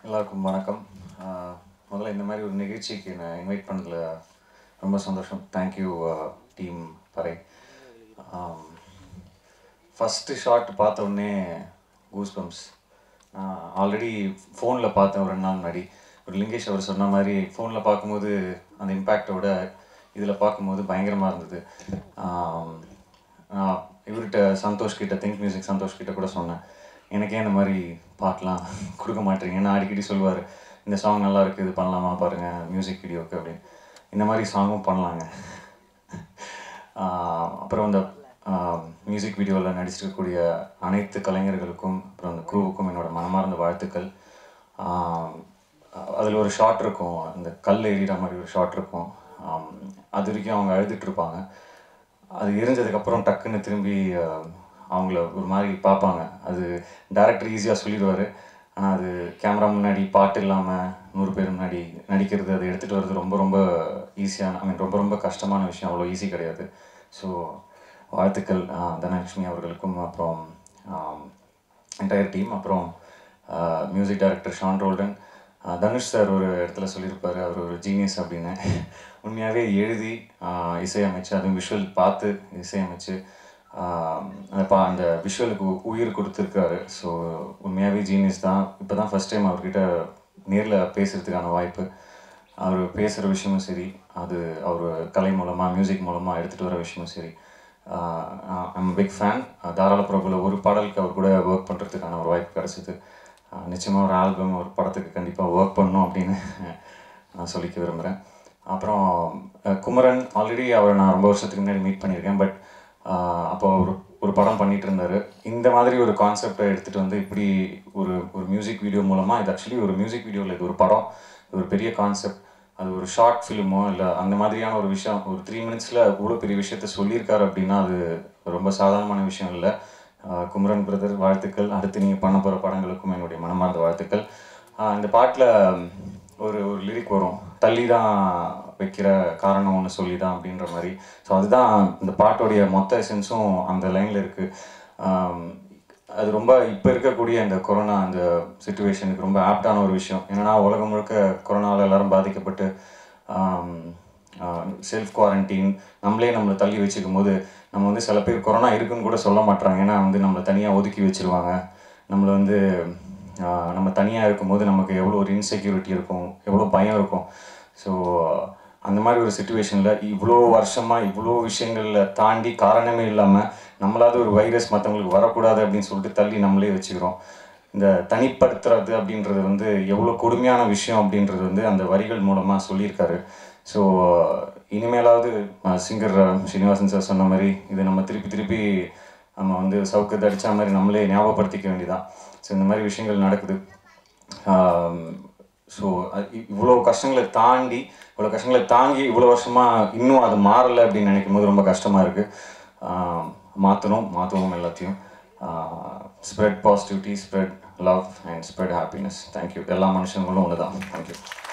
எல்லாருக்கும் வணக்கம் ஆஹ் முதல்ல இந்த மாதிரி ஒரு நிகழ்ச்சிக்கு நான் இன்வைட் பண்ணதில் ரொம்ப சந்தோஷம் thank you team Parai first shot பார்த்த உடனே கூஸ் பம்ப்ஸ் ஆல்ரெடி ஃபோனில் பார்த்தேன் ஒரு ரெண்டு நாள் முன்னாடி ஒரு லிங்கேஷ் அவர் சொன்ன மாதிரி ஃபோனில் பார்க்கும்போது அந்த இம்பேக்டோட இதில் பார்க்கும்போது பயங்கரமாக இருந்தது ஆம், நான் இவர்கிட்ட சந்தோஷ் கிட்ட திங்க் மியூசிக் சந்தோஷ் கிட்ட கூட சொன்னேன் எனக்கே இந்த மாதிரி பாட்டெலாம் கொடுக்க மாட்டீங்க நான் அடிக்கடி சொல்லுவார் இந்த சாங் நல்லா இருக்குது இது பண்ணலாமா பாருங்கள் மியூசிக் வீடியோக்கு அப்படின்னு இந்த மாதிரி சாங்கும் பண்ணலாங்க ஆஹ் அப்புறம் இந்த மியூசிக் வீடியோவில் நடிச்சிருக்கக்கூடிய அனைத்து கலைஞர்களுக்கும் அப்புறம் அந்த குரூவுக்கும் என்னோட மனமார்ந்த வாழ்த்துக்கள் அதில் ஒரு ஷாட் இருக்கும் அந்த கல் எறிகிற மாதிரி ஒரு ஷாட் இருக்கும் ஆம், அது வரைக்கும் அவங்க அழுதுட்டு இருப்பாங்க அது எரிஞ்சதுக்கப்புறம் டக்குன்னு திரும்பி ஆஹ், அவங்கள ஒரு மாதிரி பார்ப்பாங்க அது டேரக்டர் ஈஸியாக சொல்லிடுவார் ஆனால் அது கேமரா முன்னாடி பாட்டு இல்லாமல் நூறு பேர் முன்னாடி நடிக்கிறது அதை எடுத்துகிட்டு வர்றது ரொம்ப ரொம்ப ஈஸியான ஐ மீன் ரொம்ப ரொம்ப கஷ்டமான விஷயம் அவ்வளோ ஈஸி கிடையாது ஸோ வாழ்த்துக்கள் ஆஹ், தனலட்சுமி அவர்களுக்கும் அப்புறம் என்டையர் டீம் அப்புறம் மியூசிக் டைரக்டர் ஷான் ரோல்டன் ஆஹ், தனுஷ் சார் ஒரு இடத்துல சொல்லியிருப்பார் அவர் ஒரு ஜீனியஸ் அப்படின்னு உண்மையாகவே எழுதி ஆஹ், இசையமைச்சு அதுவும் விஷுவல் பார்த்து இசையமைச்சு ஆஹ், அந்த பா அந்த விஷுவலுக்கு உயிர் கொடுத்துருக்காரு ஸோ உண்மையாகவே ஜீனியஸ் தான் இப்போ தான் ஃபஸ்ட் டைம் அவர்கிட்ட நேரில் பேசுகிறதுக்கான வாய்ப்பு அவர் பேசுகிற விஷயமும் சரி அது அவர் கலை மூலமாக மியூசிக் மூலமாக எடுத்துகிட்டு வர விஷயமும் சரி ஐம் பிக் ஃபேன் தாராள பிரபுல ஒரு பாடலுக்கு அவர் கூட ஒர்க் பண்ணுறதுக்கான ஒரு வாய்ப்பு கிடச்சிது நிச்சயமாக ஒரு ஆல்பம் ஒரு படத்துக்கு கண்டிப்பாக ஒர்க் பண்ணணும் அப்படின்னு நான் சொல்லிக்க விரும்புகிறேன் அப்புறம் அஹ், குமரன் ஆல்ரெடி அவரை நான் ரொம்ப வருஷத்துக்கு முன்னாடி மீட் பண்ணியிருக்கேன் பட் அப்போ ஒரு ஒரு படம் பண்ணிட்டு இருந்தார் இந்த மாதிரி ஒரு கான்செப்டை எடுத்துகிட்டு வந்து இப்படி ஒரு ஒரு மியூசிக் வீடியோ மூலமாக இது ஆக்சுவலி ஒரு மியூசிக் வீடியோவில் இது ஒரு படம் இது ஒரு பெரிய கான்செப்ட் அது ஒரு ஷார்ட் ஃபிலிமோ இல்லை அந்த மாதிரியான ஒரு விஷயம் ஒரு த்ரீ மினிட்ஸில் இவ்வளோ பெரிய விஷயத்த சொல்லியிருக்காரு அப்படின்னா அது ரொம்ப சாதாரணமான விஷயம் இல்லை ஆஹ் குமரன் பிரதர் வாழ்த்துக்கள் அடுத்து நீங்கள் பண்ண போகிற படங்களுக்கும் என்னுடைய மனமார்ந்த வாழ்த்துக்கள் ஆஹ் இந்த பாட்டில் ஒரு ஒரு லிரிக் வரும் தள்ளி தான் வைக்கிற காரணம் ஒன்று சொல்லி தான் அப்படின்ற மாதிரி ஸோ அதுதான் இந்த பாட்டோடைய மொத்த எசன்ஸும் அந்த லைனில் இருக்குது அது ரொம்ப இப்போ இருக்கக்கூடிய இந்த கொரோனா அந்த சுச்சுவேஷனுக்கு ரொம்ப ஆப்டான ஒரு விஷயம் என்னன்னா உலகம் முழுக்க கொரோனாவில் எல்லாரும் பாதிக்கப்பட்டு செல்ஃப் குவாரண்டைன் நம்மளே நம்மளை தள்ளி வச்சுக்கும் போது நம்ம வந்து சில பேர் கொரோனா இருக்குன்னு கூட சொல்ல மாட்டாங்க ஏன்னா வந்து நம்மளை தனியாக ஒதுக்கி வச்சிருவாங்க நம்மளை வந்து ஆஹ், நம்ம தனியாக இருக்கும்போது நமக்கு எவ்வளோ ஒரு இன்செக்யூரிட்டி இருக்கும் எவ்வளோ பயம் இருக்கும் ஸோ அந்த மாதிரி ஒரு சுச்சுவேஷனில் இவ்வளோ வருஷமாக இவ்வளோ விஷயங்களில் தாண்டி காரணமே இல்லாமல் நம்மளாவது ஒரு வைரஸ் மற்றவங்களுக்கு வரக்கூடாது அப்படின்னு சொல்லிட்டு தள்ளி நம்மளே வச்சுக்கிறோம் இந்த தனிப்படுத்துறது அப்படின்றது வந்து எவ்வளோ கொடுமையான விஷயம் அப்படின்றது வந்து அந்த வரிகள் மூலமாக சொல்லியிருக்காரு ஸோ இனிமேலாவது சிங்கர் ஸ்ரீனிவாசன் சார் சொன்ன மாதிரி இது நம்ம திருப்பி திருப்பி நம்ம வந்து சவுக்கத்தை அடித்த மாதிரி நம்மளே ஞாபகப்படுத்திக்க வேண்டியதான் ஸோ இந்த மாதிரி விஷயங்கள் நடக்குது ஸோ இவ்வளோ கஷ்டங்களை தாண்டி இவ்வளோ கஷ்டங்களை தாங்கி இவ்வளோ வருஷமாக இன்னும் அது மாறலை அப்படின்னு நினைக்கும் போது ரொம்ப கஷ்டமாக இருக்குது மாற்றணும் மாற்றுவோம் எல்லாத்தையும் spread positivity spread love and spread happiness thank you எல்லா மனுஷங்களும் ஒன்று தான் தேங்க்யூ